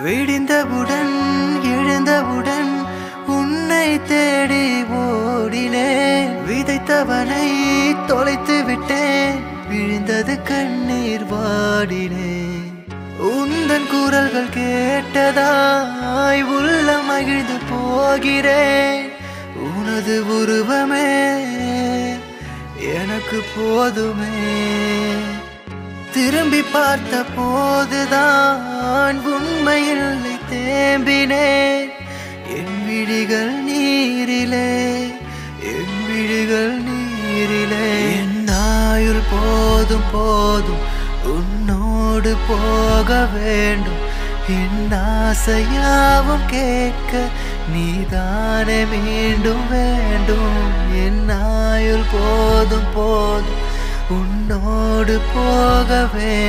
விடிந்தவுடன் எழுந்தவுடன் உன்னை தேடி ஓடினேன் விதைத்தவனை தொலைத்து விட்டேன் விழுந்தது கண்ணீர் வாடினேன் உந்தன் குரல்கள் கேட்டதாய் உள்ள மகிழ்ந்து போகிறேன் உனது உருவமே எனக்கு போதுமே திரும்பி பார்த்த போதுதான் உண்மையில்லை தேம்பினேன் என் விழிகள் நீரிலே என் விழிகள் நீரிலே என் ஆயுள் போதும் போதும் உன்னோடு போக வேண்டும் என் ஆசையாவும் கேட்க நீதானே மீண்டும் வேண்டும் என் ஆயுள் போதும் போதும் உன்னோடு போக வேண்டும்